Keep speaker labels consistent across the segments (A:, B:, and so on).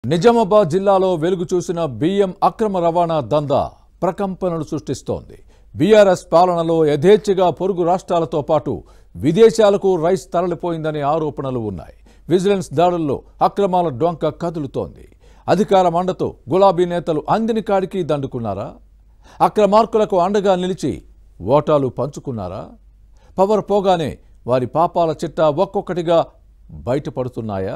A: నిజామాబాద్ జిల్లాలో వెలుగు చూసిన బియ్యం అక్రమ రవాణా దందా ప్రకంపనలు సృష్టిస్తోంది బీఆర్ఎస్ పాలనలో యథేచ్ఛగా పొరుగు రాష్ట్రాలతో పాటు విదేశాలకు రైస్ తరలిపోయిందనే ఆరోపణలు ఉన్నాయి విజిలెన్స్ దాడుల్లో అక్రమాల డొంక కదులుతోంది అధికార మండతో గులాబీ నేతలు అందిని కాడికి దండుకున్నారా అక్రమార్కులకు అండగా నిలిచి ఓటాలు పంచుకున్నారా పవర్ పోగానే వారి పాపాల చిట్టా ఒక్కొక్కటిగా బయటపడుతున్నాయా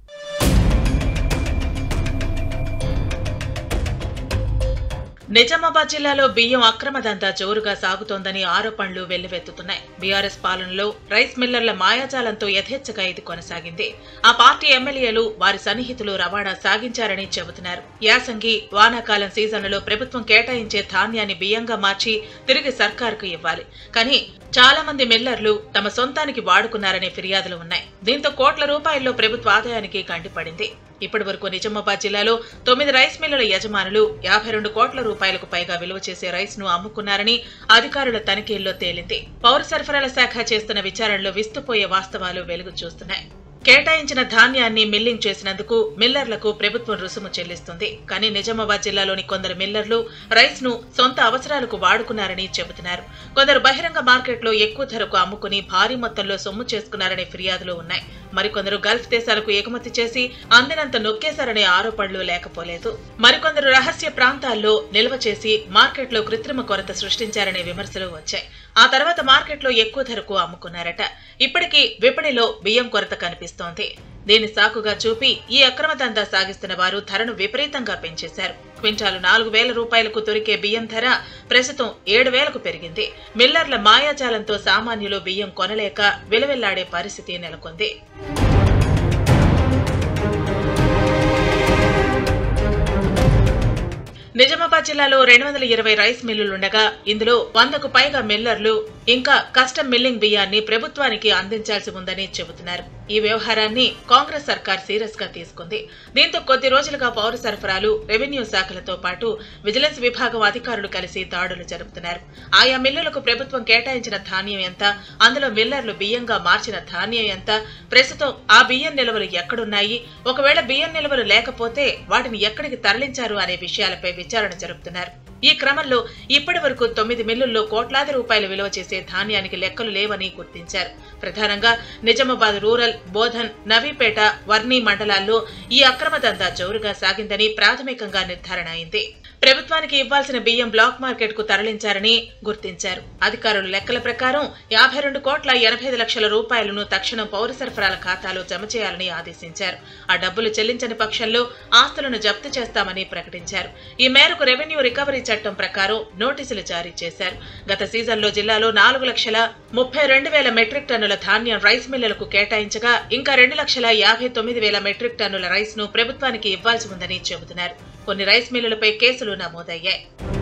B: నిజామాబాద్ జిల్లాలో బియ్యం అక్రమ దందా జోరుగా సాగుతోందని ఆరోపణలు వెల్లువెత్తుతున్నాయి బీఆర్ఎస్ పాలనలో రైస్ మిల్లర్ల మాయాజాలంతో యథేచ్ఛగా ఇది కొనసాగింది ఆ పార్టీ ఎమ్మెల్యేలు వారి సన్నిహితులు రవాణా సాగించారని చెబుతున్నారు యాసంగి వానాకాలం సీజన్లలో ప్రభుత్వం కేటాయించే ధాన్యాన్ని బియ్యంగా మార్చి తిరిగి సర్కారుకు ఇవ్వాలి కానీ చాలా మంది మిల్లర్లు తమ సొంతానికి వాడుకున్నారనే ఫిర్యాదులు ఉన్నాయి దీంతో కోట్ల రూపాయల్లో ప్రభుత్వ ఆదాయానికి కంటిపడింది ఇప్పటి వరకు నిజామాబాద్ జిల్లాలో తొమ్మిది రైస్ మిల్లుల యజమానులు యాభై రెండు కోట్ల రూపాయలకు పైగా విలువ చేసే రైస్ ను అమ్ముకున్నారని అధికారుల తనిఖీల్లో తేలింది పౌర సరఫరాల శాఖ చేస్తున్న విచారణలో విస్తుపోయే వాస్తవాలు వెలుగు చూస్తున్నాయి కేటాయించిన ధాన్యాన్ని మిల్లింగ్ చేసినందుకు మిల్లర్లకు ప్రభుత్వం రుసుము చెల్లిస్తుంది కానీ నిజామాబాద్ జిల్లాలోని కొందరు మిల్లర్లు రైస్ ను సొంత అవసరాలకు వాడుకున్నారని చెబుతున్నారు కొందరు బహిరంగ మార్కెట్లో ఎక్కువ ధరకు అమ్ముకుని భారీ మొత్తంలో సొమ్ము చేసుకున్నారనే ఫిర్యాదులు ఉన్నాయి మరికొందరు గల్ఫ్ దేశాలకు ఎగుమతి చేసి అందినంత నొక్కేశారనే ఆరోపణలు లేకపోలేదు మరికొందరు రహస్య ప్రాంతాల్లో నిల్వ చేసి మార్కెట్లో కృత్రిమ కొరత సృష్టించారనే విమర్శలు వచ్చాయి ఆ తర్వాత మార్కెట్లో ఎక్కువ ధరకు అమ్ముకున్నారట ఇప్పటికీ విపణిలో బియ్యం కొరత కనిపిస్తోంది దీని సాకుగా చూపి ఈ అక్రమ దందా సాగిస్తున్న వారు ధరను విపరీతంగా పెంచేశారు క్వింటాలు నాలుగు వేల రూపాయలకు దొరికే బియ్యం ధర ప్రస్తుతం ఏడు వేలకు పెరిగింది మిల్లర్ల మాయాజాలంతో సామాన్యులు బియ్యం కొనలేక విలవిల్లాడే పరిస్థితి నెలకొంది నిజామాబాద్ జిల్లాలో రెండు వందల ఇరవై రైస్ మిల్లులుండగా ఇందులో వందకు పైగా మిల్లర్లు ఇంకా కస్టమ్ మిల్లింగ్ బియ్యాన్ని ప్రభుత్వానికి అందించాల్సి ఉందని చెబుతున్నారు ఈ వ్యవహారాన్ని కాంగ్రెస్ సర్కార్ సీరియస్ గా తీసుకుంది దీంతో కొద్ది రోజులుగా పౌర సరఫరాలు రెవెన్యూ శాఖలతో పాటు విజిలెన్స్ విభాగం అధికారులు కలిసి దాడులు జరుపుతున్నారు ఆయా మిల్లులకు ప్రభుత్వం కేటాయించిన ధాన్యం ఎంత అందులో మిల్లర్లు బియ్యంగా మార్చిన ధాన్యం ఎంత ప్రస్తుతం ఆ బియ్యం నిల్వలు ఎక్కడున్నాయి ఒకవేళ బియ్యం నిల్వలు లేకపోతే వాటిని ఎక్కడికి తరలించారు అనే విషయాలపై విచారణ జరుపుతున్నారు ఈ క్రమంలో ఇప్పటి వరకు తొమ్మిది మిల్లుల్లో కోట్లాది రూపాయలు విలువ చేసే ధాన్యానికి లెక్కలు లేవని గుర్తించారు ప్రధానంగా నిజామాబాద్ రూరల్ బోధన్ నవీపేట వర్ణి మండలాల్లో ఈ అక్రమ దందా జోరుగా సాగిందని ప్రాథమికంగా నిర్ధారణ అయింది ప్రభుత్వానికి ఇవ్వాల్సిన బియ్యం బ్లాక్ మార్కెట్ కు తరలించారని గుర్తించారు అధికారుల లెక్కల ప్రకారం యాభై రెండు కోట్ల ఎనభై ఐదు లక్షల రూపాయలను తక్షణం పౌర సరఫరాల ఖాతాలో జమ చేయాలని ఆదేశించారు ఆ డబ్బులు చెల్లించని పక్షంలో ఆస్తులను జప్తు చేస్తామని ప్రకటించారు ఈ మేరకు రెవెన్యూ రికవరీ చట్టం ప్రకారం నోటీసులు జారీ చేశారు గత సీజన్లో జిల్లాలో నాలుగు లక్షల ముప్పై రెండు వేల మెట్రిక్ టన్నుల ధాన్యం రైస్ మిల్లులకు కేటాయించగా ఇంకా రెండు లక్షల యాభై తొమ్మిది వేల మెట్రిక్ టన్నుల రైస్ ను ప్రభుత్వానికి ఇవ్వాల్సి ఉందని చెబుతున్నారు కొన్ని రైస్ మిల్లులపై కేసులు నమోదయ్యాయి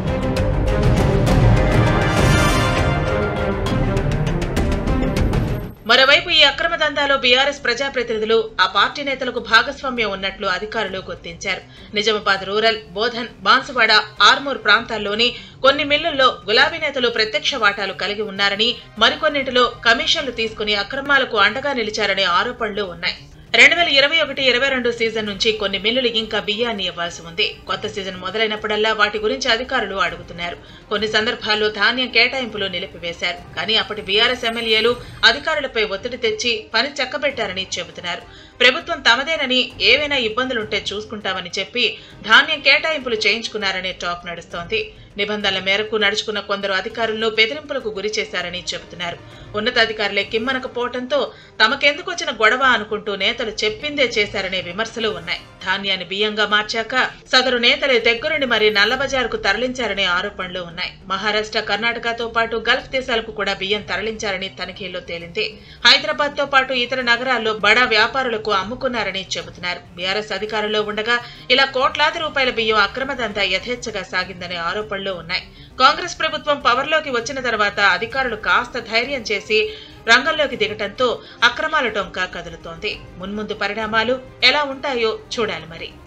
B: మరోవైపు ఈ అక్రమ దందాలో బీఆర్ఎస్ ప్రజాప్రతినిధులు ఆ పార్టీ నేతలకు భాగస్వామ్యం ఉన్నట్లు అధికారులు గుర్తించారు నిజామాబాద్ రూరల్ బోధన్ బాన్సువాడ ఆర్మూర్ ప్రాంతాల్లోని కొన్ని మిల్లుల్లో గులాబీ నేతలు ప్రత్యక్ష వాటాలు కలిగి ఉన్నారని మరికొన్నింటిలో కమిషన్లు తీసుకుని అక్రమాలకు అండగా నిలిచారనే ఆరోపణలు ఉన్నాయి రెండు వేల ఇరవై ఒకటి ఇరవై రెండు సీజన్ నుంచి కొన్ని మిల్లులు ఇంకా బియ్యాన్ని ఇవ్వాల్సి ఉంది కొత్త సీజన్ మొదలైనప్పుడల్లా వాటి గురించి అధికారులు అడుగుతున్నారు కొన్ని సందర్భాల్లో ధాన్యం కేటాయింపులు నిలిపివేశారు కానీ అప్పటి బీఆర్ఎస్ ఎమ్మెల్యేలు అధికారులపై ఒత్తిడి తెచ్చి పని చక్కబెట్టారని చెబుతున్నారు ప్రభుత్వం తమదేనని ఏవైనా ఇబ్బందులుంటే చూసుకుంటామని చెప్పి ధాన్యం కేటాయింపులు చేయించుకున్నారనే టాక్ నడుస్తోంది నిబంధనల మేరకు నడుచుకున్న కొందరు అధికారులను బెదిరింపులకు గురి చేశారని చెబుతున్నారు ఉన్నతాధికారులే కిమ్మనకపోవడంతో తమకెందుకు వచ్చిన గొడవ అనుకుంటూ నేతలు చెప్పిందే చేశారనే విమర్శలు ఉన్నాయి ధాన్యాన్ని బియ్యంగా మార్చాక సదరు నేతలే దగ్గరుండి మరి నల్లబజారుకు తరలించారనే ఆరోపణలు ఉన్నాయి మహారాష్ట్ర కర్ణాటకతో పాటు గల్ఫ్ దేశాలకు కూడా బియ్యం తరలించారని తనిఖీల్లో తేలింది హైదరాబాద్ తో పాటు ఇతర నగరాల్లో బడా వ్యాపారులకు అమ్ముకున్నారని చెబుతున్నారు బీఆర్ఎస్ అధికారంలో ఉండగా ఇలా కోట్లాది రూపాయల బియ్యం అక్రమ దందా యథేచ్ఛగా సాగిందనే ఆరోపణలు ఉన్నాయి కాంగ్రెస్ ప్రభుత్వం పవర్లోకి వచ్చిన తర్వాత అధికారులు కాస్త ధైర్యం చేసి రంగంలోకి దిగటంతో అక్రమాల డొంక కదులుతోంది మున్ముందు పరిణామాలు ఎలా ఉంటాయో చూడాలి మరి